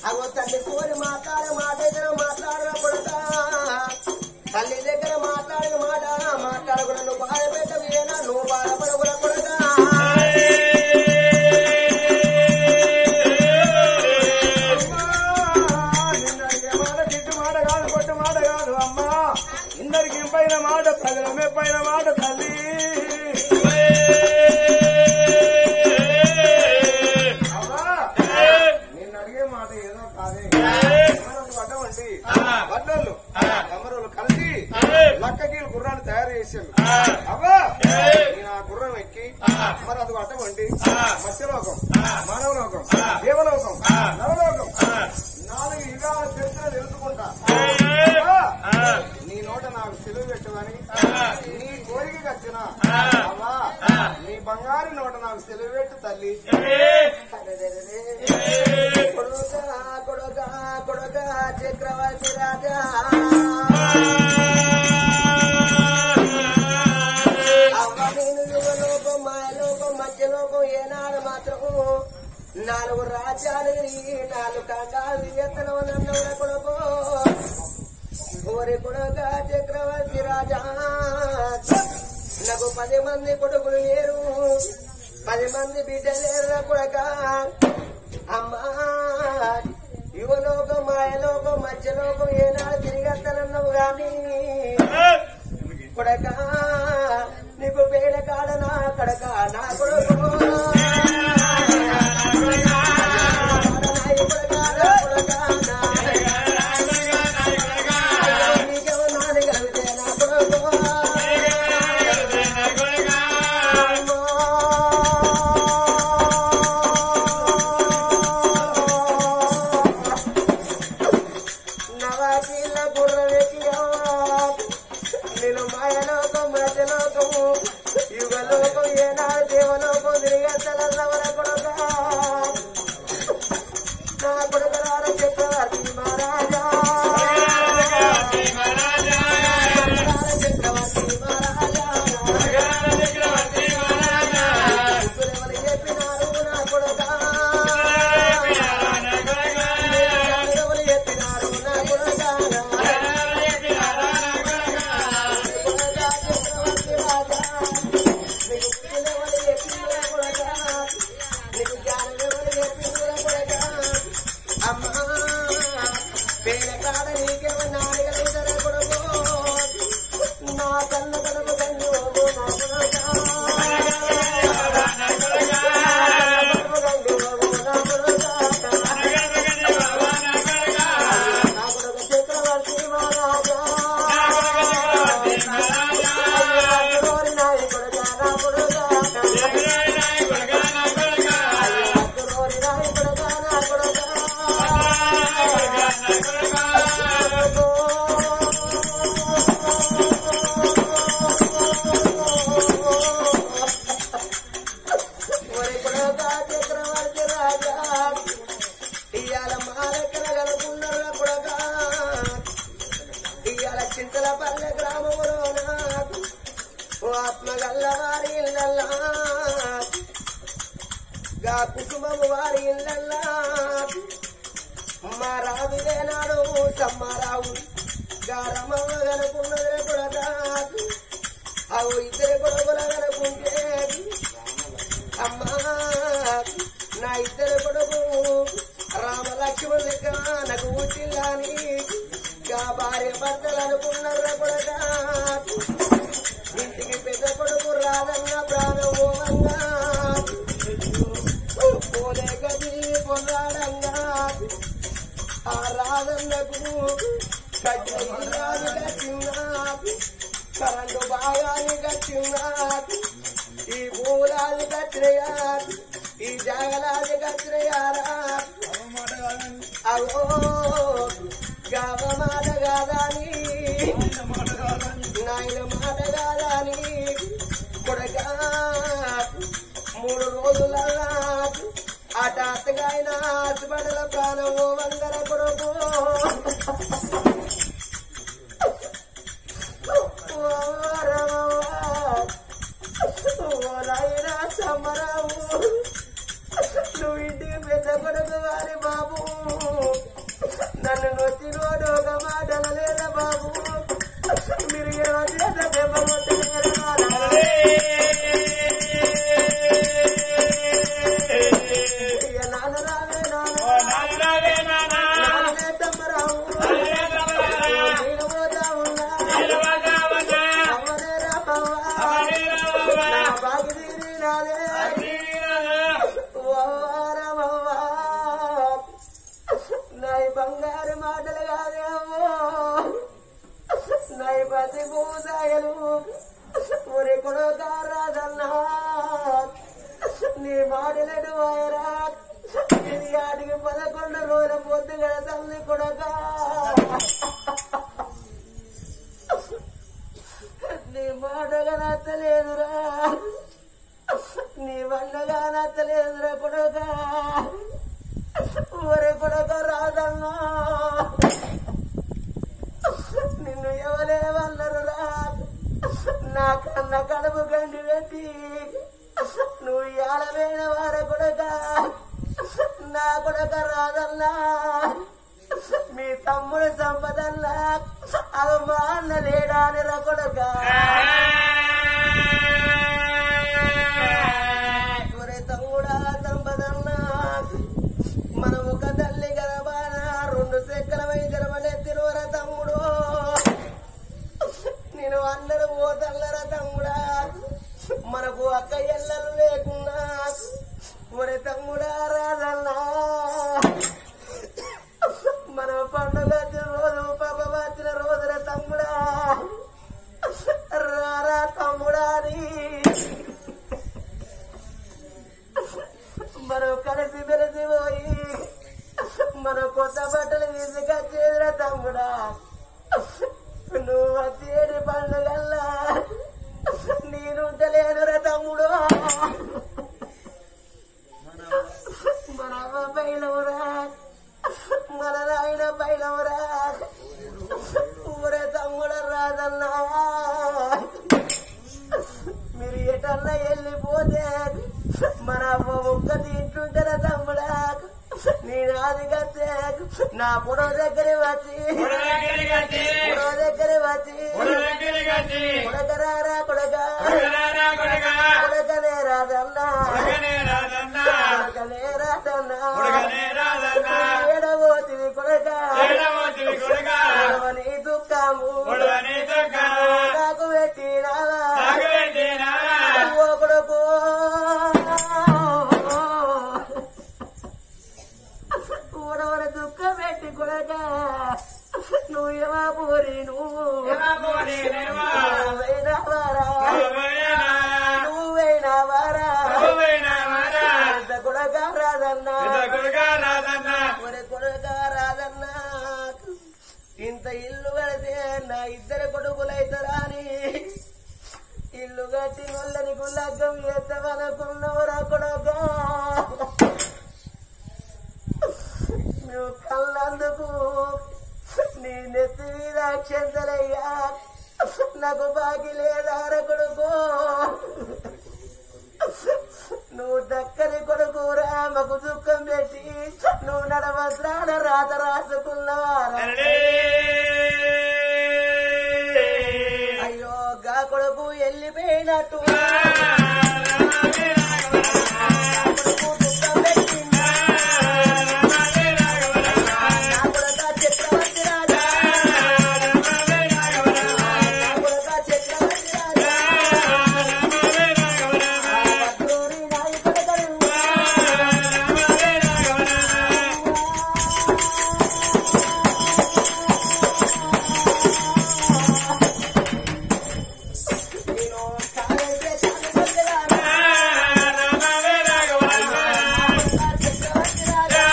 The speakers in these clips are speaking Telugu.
అగో తల్లి కోరి మాట్లాడే మాట దగ్గర మాట్లాడరా కొడతా తల్లి దగ్గర మాట్లాడే మాట మాట్లాడకుండా నువ్వు బాధపెట్టవేనా నువ్వు బాధపడకూడదు కొడతా ఇందరికి పైన మాట ప్రజలమే పైన మాట తల్లి అవ్వా, నేను అడిగే మాట ఏదో కాదే మనం వడ్డమండి వడ్డోళ్ళు కమరోళ్ళు కలిసి లక్కకీలు గుర్రాన్ని తయారు చేసాను అవ్వా నేను ఆ గుర్రం ఎక్కి మరి అది వడ్డమండి మత్స్యలోకం మానవలోకం దేవలోకం నవలోకం నాలుగు యుగాల చరిత్ర తెలుసుకుంటా అవ్వా, నీ నోట నాకు సెలవు పెట్టమని నీ కోరిక వచ్చిన అవ్వా నీ బంగారు నోట నాకు సెలవు పెట్టు తల్లి కొడుకా కొడుకా కొడుకా చక్రవర్తి రాజా అవ్వ నేను యువలోకం మాయలోకం మధ్యలోకం ఏనాడు మాత్రము నాలుగు రాజ్యాలు తిరిగి నాలుగు ఖండాలు ఎత్తనం నన్నవర కొడుకు ఓరి కొడుక చక్రవర్తి రాజా నాకు పది మంది కొడుకులు లేరు పది మంది బిడ్డలు లేరు కొడక అమ్మా యువలోకం మాయలోకం మధ్యలోకం ఏనాడు తిరిగత్తనన్నావు గాని కొడక నీకు పేడ కాడ నా కడక నా కొడుకు నవాజీల గుర్రవెక్కియో నేను మాయలోకం మధ్యలోకము యుగలోకం ఏనాడు దేవలోకం తిరిగెత్తలన్నవర కొడక నా కొడుకరార చక్రవర్తి మహారాజా చక్రవర్తి మహారాజా ఎవరు చెప్పినారు నా కొడుక ఎవరు చెప్పినారు నా కొడుక చక్రవర్తి రాజా నీకు పుట్టినవాడు చెప్పిన కొడుక నీకు జ్ఞానం ఎవరు చెప్పిన కొడుక అమ్మా పేద కాడ నీకేమో నాలుగలుగుతార కొడుకు నా కన్న కడుపు కన్ను నా కొడుక చక్రవర్తి మహారాజా చక్రవర్తి రాజా ఇవాళ మాలెక్కన కనుకున్నారా కొడగా ఇవాళ చింతల పల్లె గ్రామంలో నాకు ఓ ఆత్మగల్ల వారి ఇళ్ళల్లా గా కుటుంబము వారి ఇళ్ళల్లా మా రావు నాడు సమ్మారావు గా రమవ కనుకున్నదే కొడగా అవు ఇద్దరు కొడుకుల కనుకుంటే అమ్మా నా ఇద్దరు కొడుకు రామ లక్ష్మణ్ లెక్క నాకు పుట్టిల్లాని గా భార్య భర్తలు అనుకున్నారా కొడక ఇంటికి పెద్ద కొడుకు రాదన్న ప్రాణం ఓవంగా పోలే గది పొందాడంగా ఆ రాదన్నకు కట్టినాది కట్టినా కరెంటు బాగాని కట్టినా ఈ పూలాది కత్తిరయా ఈ జగలాది కత్తిరయారా అవో గవ మాట కాదని నాయన మాట కాదని కొడగా మూడు రోజులల్లా అట అత్తగాయన హాస్పిటల్ ప్రాణం వందర కొడుకు ఓ రమవా, ఓ నాయనా సమరావు నువ్వు ఇంటికి పెద్ద కొడుకు వారి బాబు రాజల్లా మీ తమ్ముడు సంపదల్లా అది మా అన్న లేడా అని రా కొడుకా ఒరే తమ్ముడా సంపదల్లా మనం ఒక తల్లి గర్భాన రెండు సెక్కల వైద్యమనే తిరువర తమ్ముడు నేను అందరూ పోతల్లరా తమ్ముడా మనకు అక్క ఎల్లలు లేకున్నా ఒరే తమ్ముడా రాదల్లా మన పండుగ వచ్చిన రోజు పాప వచ్చిన రోజున తమ్ముడా రారా తమ్ముడా అని మనం కలిసి మెలిసి పోయి మన కొత్త బట్టలు తీసుకొచ్చేదిరా తమ్ముడా నువ్వు వచ్చేది పండుగల్లా నేనుంటలేనురా తమ్ముడు మన అమ్మ పైలవురా మన నాయన పైలవురా ఊరే తమ్ముడు రాదన్నా మీరు ఎటన్నా వెళ్ళిపోతే మన అమ్మ ముక్క తింటుంటారా తమ్ముడా నేను అది కట్టే నా పొడవ దగ్గర వచ్చి పొడవ దగ్గర వచ్చి కొడకరారా కొడక కొడకనే రాదన్నా కొడకనే రాదన్నా ఏడబోతివి కొడక కొడవని దుఃఖము నాకు పెట్టినావా ఓ కొడుకు కూడవని దుఃఖం పెట్టి కొడక నువ్వు ఏమా పోరి నువ్వు నువ్వైనా వారా నువ్వైనా వారా పెద్ద కొడక రాదన్నా ఒరే కొడుక రాదన్నా ఇంత ఇల్లు కడితే నా ఇద్దరు కొడుకులైతారా అని ఇల్లు కట్టి నొల్లని గుల్లగ్గం ఎత్తవనుకున్నవరా కొడుక నువ్వు కళ్ళందుకు నీ నెత్తి మీద అక్షంతలయ్యా నాకు బాకి లేదార కొడుకు నువ్వు దక్కని కొడుకు రామకు దుఃఖం పెట్టి నువ్వు నడవస్త్రాల రాత రాసుకున్నవారా అయ్యో గా కొడుకు వెళ్ళిపోయినట్టు కొడుకు దుఃఖం పెట్టిందా నా కొడుక చక్రవర్తి రాజా నా కొడుక చక్రవర్తి రాజా భద్రూరి నాయకుడు నేను కాలేజీ చదువుకుంటున్నాను. చక్రవర్తి రాజా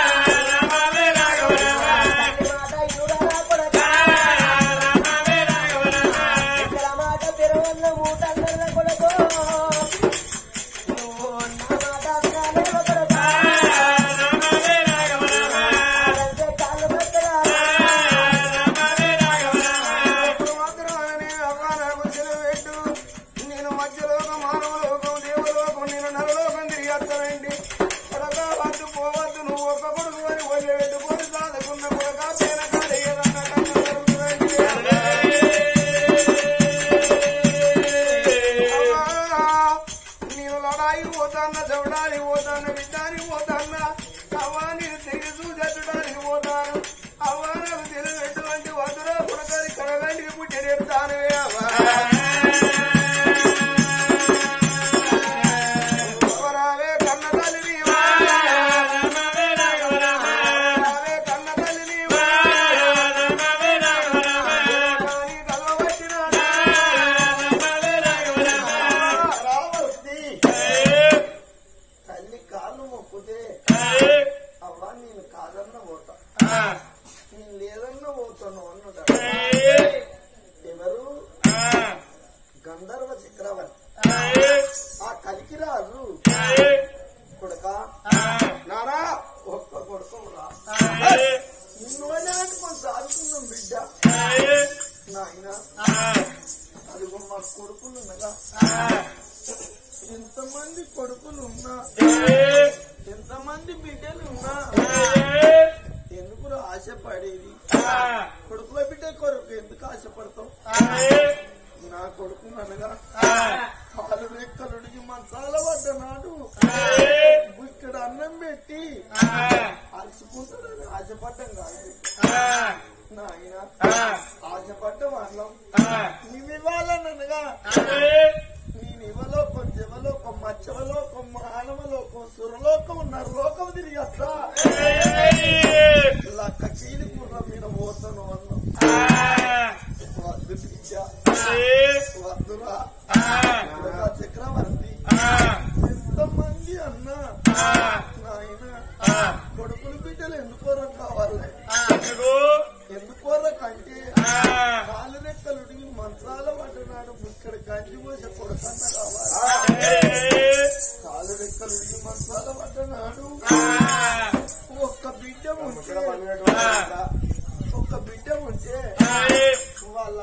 తండ్రి మాట ఇరుగరా కొడుక ఇక్కడ మాట తిరువల్ల మూటన్నర కొడుకు నువ్వు నా మాట వినాలేవ కొడుక కాలంటే కాళ్ళు పట్టరా ఎప్పుడు మాత్రం అననే అవ్వ నాకు సెలవు పెట్టు. నేను మధ్యలోకం మానవలోకం దేవలోకం నేను నరలోకం తిరిగి వస్తానండి కొడకా వద్దు పోవద్దు నువ్వు ఒక్క కొడుకు అని వదిలిపెట్టు పోయి సాధకున్న కొడక పేన కాదు ఏదన్నా కన్నా జరుగుతుందండి. అవ్వా, నేను లడాయి పోతాన్న చవడానికి పోతాన్న విద్యానికి పోతాన్న అవ్వా నేను తిరిగి చూసెట్టడానికి పోతాను అవ్వా నాకు తెలివి ఎటువంటి వద్దురా కొడకని కడగంటికి పుట్టి చెప్తాను అవ్వా రావే కన్న తల్లిని రావే కన్న తల్లిని కానీ కలవచ్చినా రావస్తి తల్లి కాళ్ళు మొక్కుతే అవ్వ నేను కాదన్న పోతా నేను లేదన్న పోతాను అన్నాడు ఎవరు గంధర్వ చక్రవర్తి ఆ కలికి రాజు కొడుక నానా ఒక్క కొడుకు రా నిన్ను పెట్టుకొని సాగుతున్నాం బిడ్డ నాయన అదిగో మా కొడుకులు ఉండగా ఎంతమంది కొడుకులు ఉన్నా ఎంతమంది బిడ్డలు ఉన్నా ఎందుకు ఆశపడేది కొడుకుల బిడ్డ కొరకు ఎందుకు ఆశపడతాం నా కొడుకు అనగా కాలు రెక్కలుడికి మంచాల పడ్డ నాడు ఇక్కడ అన్నం పెట్టి అలసిపోతాడని ఆశపడ్డం కాదు నాయన ఆశపడ్డం అన్నం నీవు ఇవ్వాలనగా నేను ఇవ్వలోకం జవలోకం మచ్చవలోకం మానవలోకం సురలోకం నరలోకం తిరిగి వస్తా లక్క చీలి గుర్రం మీద పోతాను అన్నం వద్దు బిడ్డ వద్దురా ఇదిగో చక్రవర్తి ఎంతమంది అన్నా నాయన కొడుకులు బిడ్డలు ఎందుకోరం కావాలి ఎందుకోర కంటే కాలు రెక్కలుడికి మంచాల పడ్డనాడు ఇక్కడ గంజి పోసే కొడుకన్న కావాలి కాలు రెక్కలుడికి మంచాల పడ్డనాడు ఒక్క బిడ్డ ఉంటే ఒక్క బిడ్డ ఉంటే వాళ్ళ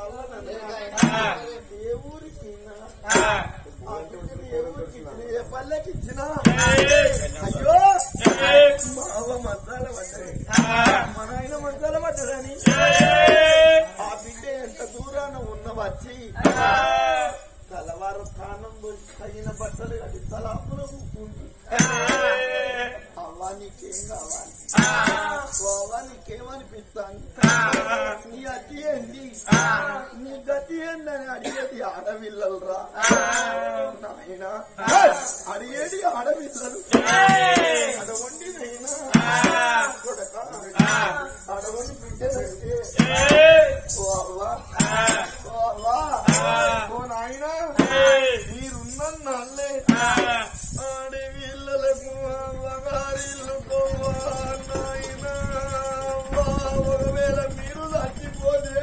ఏ ఊరికి ఆ బిడ్డని ఏ ఊరికి ఇచ్చినా, ఏ పల్లెకి ఇచ్చినా అయ్యో మావ మంచాల పడ్డది మన ఆయన మంచాల పడ్డదని ఆ బిడ్డ ఎంత దూరాన ఉన్న వచ్చి తలవారు స్థానం పోసి తగిన బట్టలు కట్టి తలాపున కూకుంది అవ్వా నీకేం కావాలి అవ్వా నీకేమనిపిస్తాను నీ అతి ఏంటి నీ గతి ఏందని అడిగేది ఆడపిల్లలు రా నాయన అడిగేది ఆడపిల్లలు అడవండి నైనా కొడక అడవండి బిడ్డ ఓ అవ్వా ఓ అవ్వా ఓ నాయన మీరున్న నాళ్ళే ఆడి వీళ్ళలకు అవ్వగారిల్లు కోవా నాయన అవ్వా ఒకవేళ మీరు చచ్చిపోతే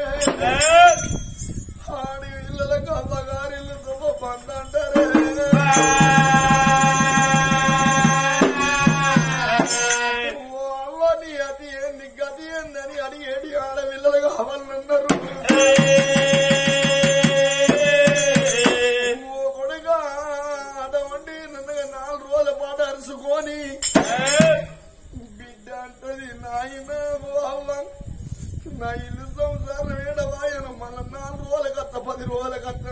ఆడి వీళ్ళలకు అవ్వగారిల్లు శుభ పందంటారే ఓ అవ్వ నీ అతి ఏంది గతి ఏందని అడిగేటి ఆడపిల్లలు కావాలన్నారు ఓ కొడుగా అటువంటి నన్నగా నాలుగు రోజుల పాటు అరుచుకొని బిడ్డ అంటది నాయన ఓ అవ్వ నా ఇల్లు సంసారం ఏడవాయన మళ్ళా నాలుగు రోజుల కత్త పది రోజుల కత్త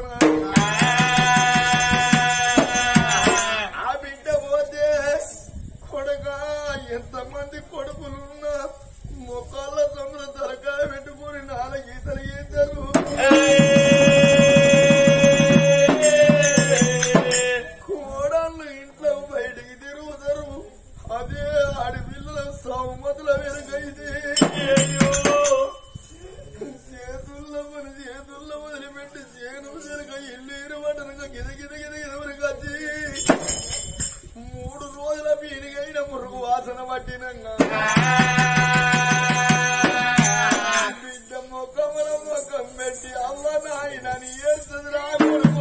ఆ బిడ్డ పోతే కొడుక ఎంతమంది కొడుకులున్నా మొక్కల సొమ్ముల తలకాయ పెట్టుకుని నాలుగు ఈతలు ఈతలు కోడళ్ళు ఇంట్లో బయటికి తిరుగుతారు అదే ఆడి పిల్లల సౌమతుల వెనుకైతే చేతుల్లో మన చేతుల్లో వదిలిపెట్టి చేను వెనుక ఇల్లు ఇరవడనక గిద గిద గిద గిద వరకు వచ్చి మూడు రోజుల పీరిగైన మురుగు వాసన పట్టినంగా బిడ్డ మొక్కముల మొక్కం పెట్టి అవ్వ నాయన నీ ఏడుస్తుంది రా కొడుకు.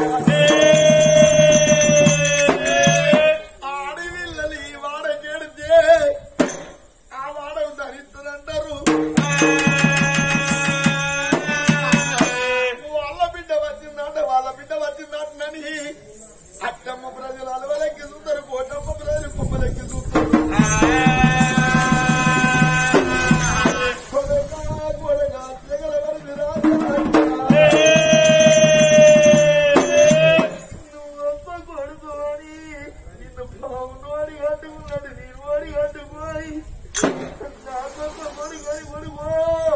ఆడవిల్లలు ఈ వాడకెడితే ఆ వాడ ధరిస్తుందంటారు వాళ్ళ బిడ్డ వచ్చిందంట వాళ్ళ బిడ్డ వచ్చిందంటని అక్కమ్మ ప్రజలు అలవలెక్కి చూస్తారు కోటమ్మ ప్రజలు కుమ్మలెక్కి చూస్తారు కొడకా, కొడకా, తెగల వరకు రాజా. నువ్వొక్క కొడుకు అని నిన్ను బాగున్నవాడి కట్టుకున్నాడు నేను వాడి కట్టుకోని నాకొక్క కొడుకు అని కొడుకో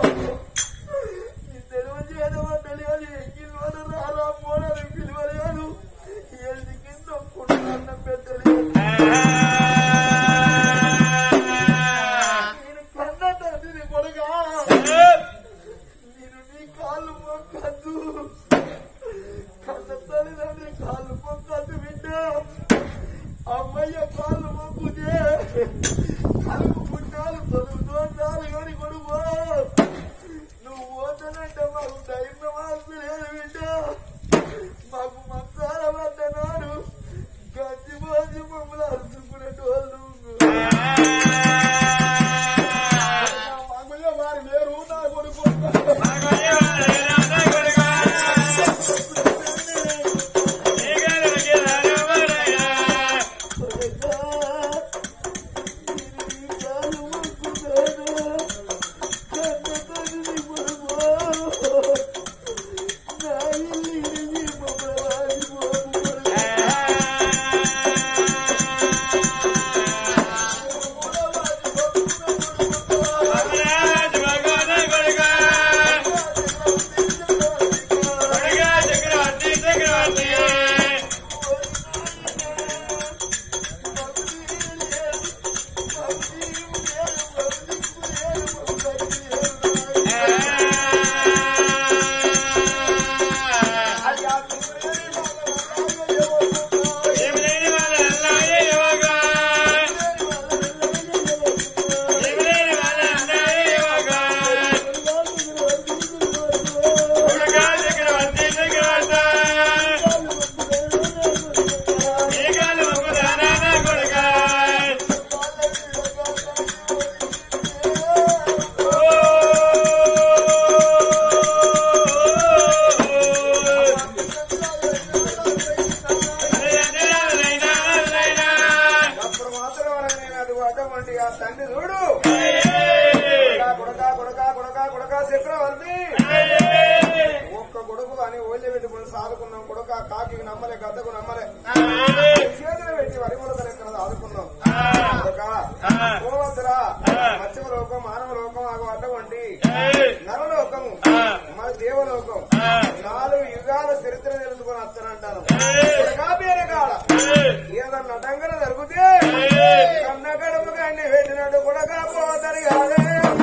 సాదుకున్నాం కొడుక కాకి నమ్మలే గద్దకు నమ్మలే చేతులు పెట్టి వరి ముడతలు ఎక్కడ సాదుకున్నాం కొడుక గోవద్దురా మత్స్య లోకం మానవ లోకం ఆగు అడ్డగొండి నరలోకము మన దేవలోకం నాలుగు యుగాల చరిత్ర తెలుసుకొని వస్తానంటాను కొడుకా బేరగాడ ఏదన్నా నటంగన జరిగితే కన్న గడుపు గండి పెట్టినట్టు కొడక పోతరి కాదే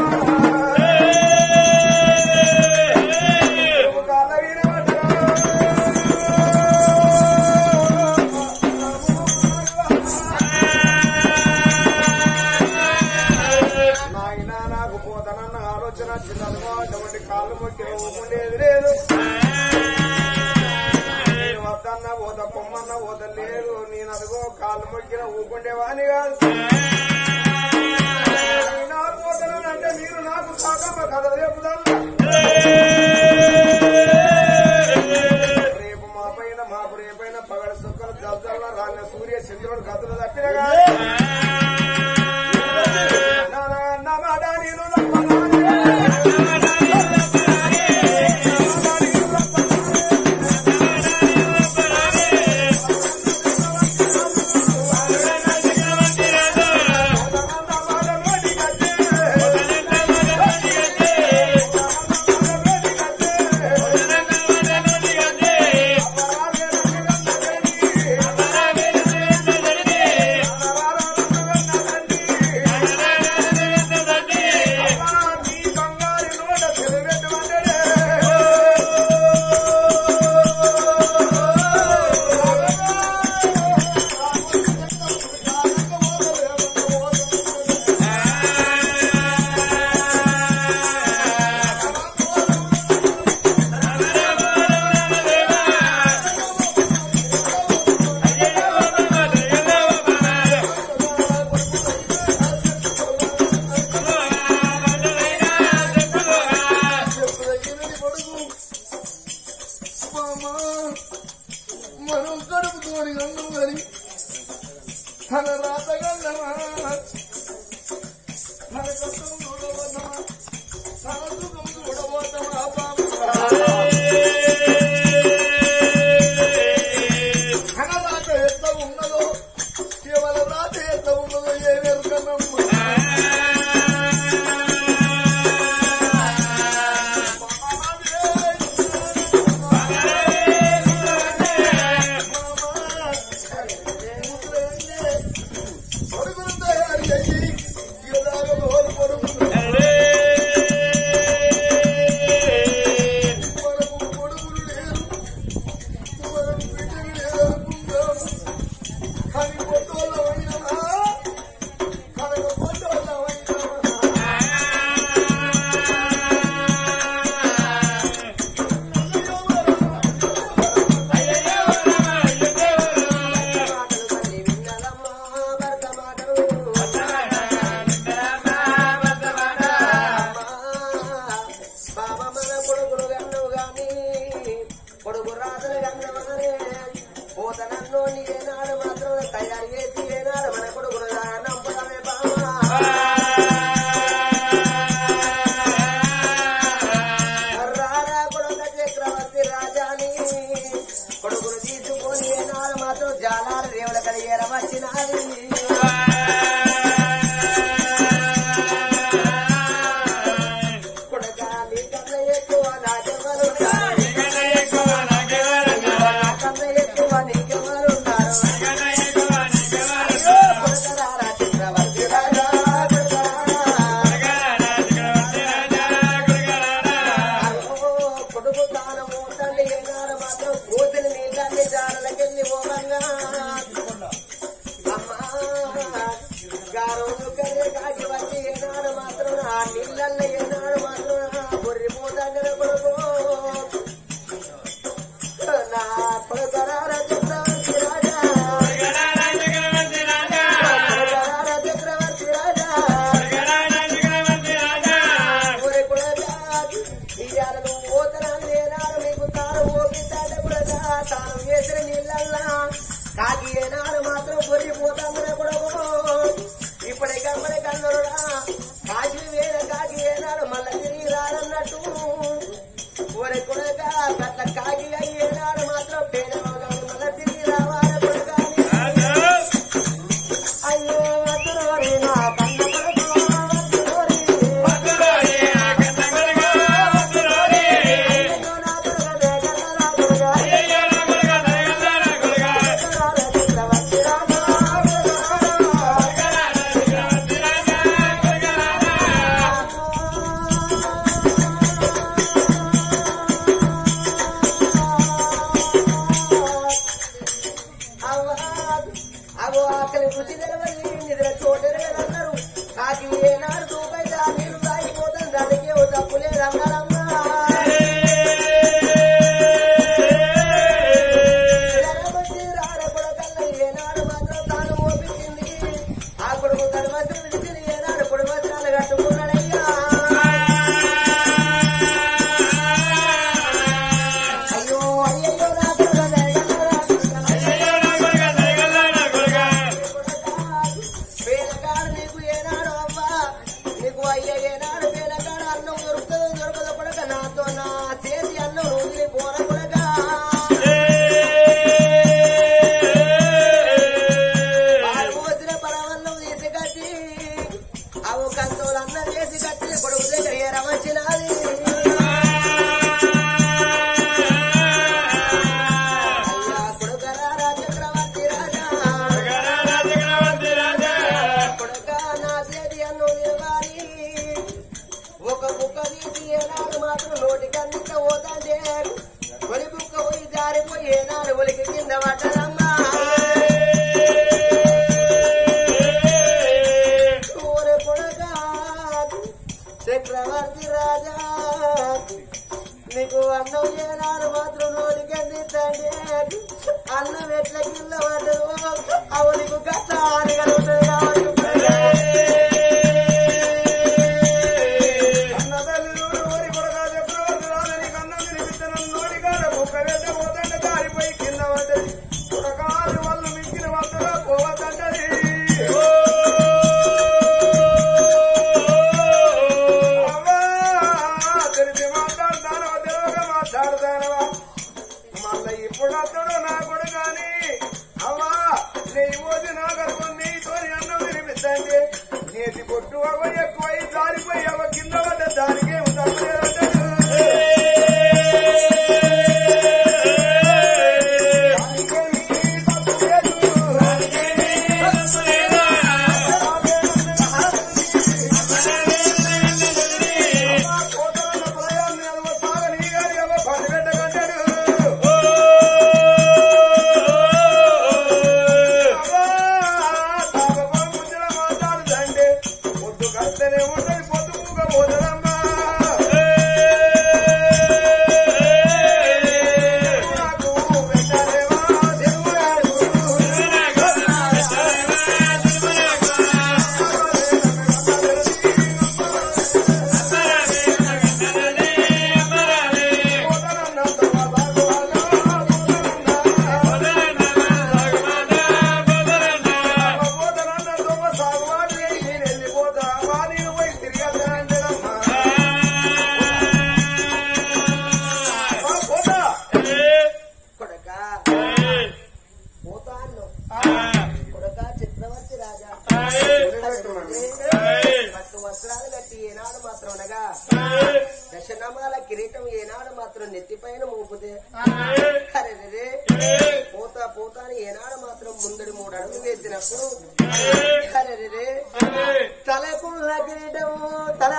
కాళ్ళ వీరవడ్డరా. నాయనా నాకు పోతానన్న ఆలోచన చిన్నదిగో అటువంటి కాళ్ళు మొక్కి ఉండేది లేదు నేను వద్దన్న పోత పొమ్మన్న పోత లేదు నేను అదిగో కాళ్ళు మొక్కిన ఊకుండేవాని కాదు అయినా పోతానంటే మీరు నాకు కాకమ్మ కథ రేపుదల్లా రేపు మా పైన మాకు రేపైన పగడ సుక్కలు జల్జల్ల రాళ్ళ సూర్య చంద్రుడు కథలు తప్పినగా నమాట నేను నమ్మదా రంగరమ్మ జగమతి రార కొడకల్ల ఏనాడు మాత్రం తాను ఓపించింది ఆ కొడుకు గర్భవతి విడిచిన ఏనాడు పొడివస్త్రాలు కట్టుకున్నాడయ్యా అయ్యో అయ్యయ్యో నా కొడుకు పేలకాడు నీకు ఏనాడు అవ్వా నీకు అయ్య ఏనాడు పేలకాడు అన్నం దొరుకుతుందో దొరకదో కొడక నాతో నా చేతి అన్నం రోజులు పోర కొడక పాలు వచ్చిన పరవన్నం తీసి కట్టి అవు కంతోలు అన్నం చేసి కట్టి కొడుకు దగ్గర ఏరవచ్చినది అయ్యా కొడుకరారా చక్రవర్తి రాజా కొడుక నా చేతి అన్నం నిలవాలి ఒక బుక్క తీసి ఏనాడు మాత్రం నోటికి అందిక పోతాంటే ఒలి బుక్క పోయి జారిపోయి ఏనాడు ఒలికి కింద పడ్డదమ్మా ఊరే కొడుక చక్రవర్తి రాజా నీకు అన్నం ఏనాడు మాత్రం నోటికి అందించండి అన్నం ఎట్ల కింద పడ్డదు అవు నీకు గట్ట ఆనగలుగుతుంది కాబట్టి అన్న తల్లిదండ్రులు ఓరి కొడకా చక్రవర్తి రాజని కన్నం తినిపించను నోటికాడ ముక్క వేస్తే పోతంటే జారిపోయి కింద పడ్డది కొడకాలి వాళ్ళు మించిన వద్దగా పోవద్దంటది అవ్వా, తెలిసి మాట్లాడతానో తెలియక మాట్లాడతానవా మళ్ళీ ఇప్పుడు అతడు నా కొడుకాని అవ్వా నెయ్యి పోసి నా గర్భం నీతో అన్నం తినిపిస్తండి నేతి పొట్టు అవ్వ ఎక్కువై జారిపోయి అవ్వ కింద పడ్డ దానికేం తప్పలేదంటాడు పొద్దు కస్తనే ఉంటది పొద్దు మూగ పోదరమ్మా నాకు వెంటనేవా దేవుడాడు కొడక పోతాను కొడక చక్రవర్తి రాజా పట్టు వస్త్రాలు కట్టి ఏనాడు మాత్రం అనగా దశనమాల కిరీటం ఏనాడు మాత్రం నెత్తిపైన మోపుతే అరే రే పోతా పోతా అని ఏనాడు మాత్రం ముందడి మూడు అడుగులు వేసినప్పుడు అరే రే తలకున్న కిరీటము తల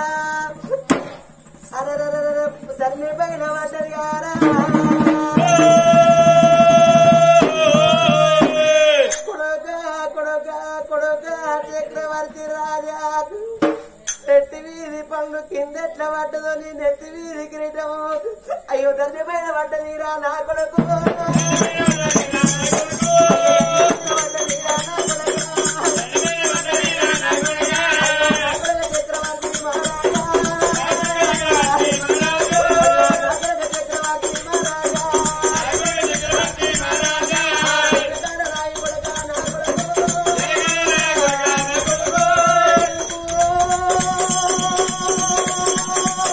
అరే తల్లి పైన పడ్డది గారా కొడక కొడక కొడక చక్రవర్తి రాజా నెత్తి వీధి పండు కింద ఎట్లా పడ్డదో నీ నెత్తి వీధి కిరీటము అయ్యో తండ్రి పైన పడ్డదిరా నా కొడుకు చక్రవర్తి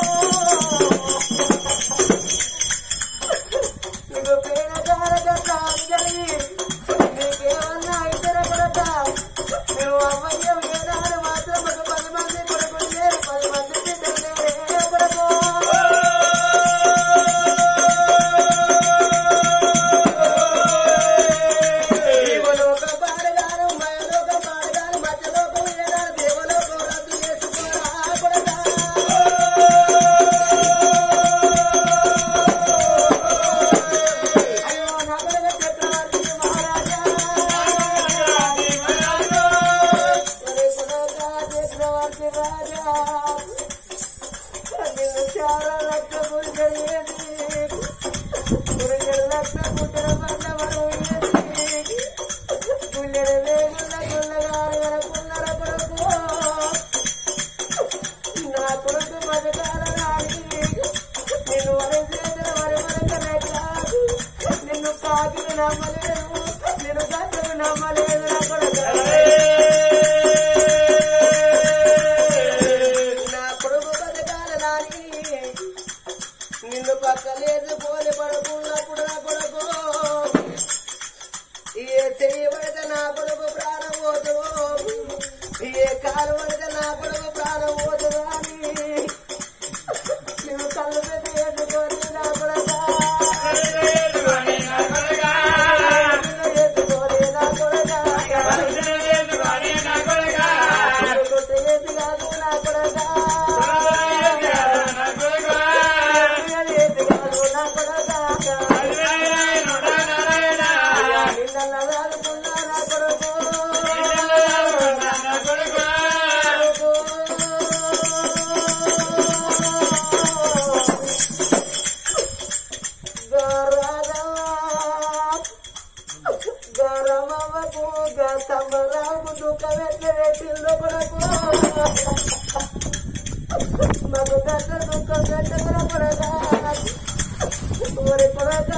నీకు పేడ జార గట్ట బతకాల రాని నిన్ను వరసేసిన వరి వరకనే కాదు నిన్ను కాకిని నమ్మలేదు నిన్ను గంటను నమ్మలేదు నా కొడుకు నా కొడుకు బతకాల రాని నిన్ను పక్కలేదు పోలి పడుకున్నప్పుడు నా కొడుకు ఏ చెయ్యి పడితే నా కొడుకు ప్రాణం పోదు ఏ కాలు పడితే నా కొడుకు ప్రాణం పోదు అని నువ్వు కళ్ళు పెట్టి ఎత్తుకొని నా కొడుక ఎత్తుకొని నా కొడుక కొట్టు ఎత్తి కాదు నా కొడుక ఎత్తి కాదు నా కొడుక నిన్న నవ్వుకున్నా నా కొడుకు గరమకు గమరాకు దుఃఖమెట్టిందో కొడుకు మగు గట్ట దుఃఖం గట్ట కొడక ఊరి కొడక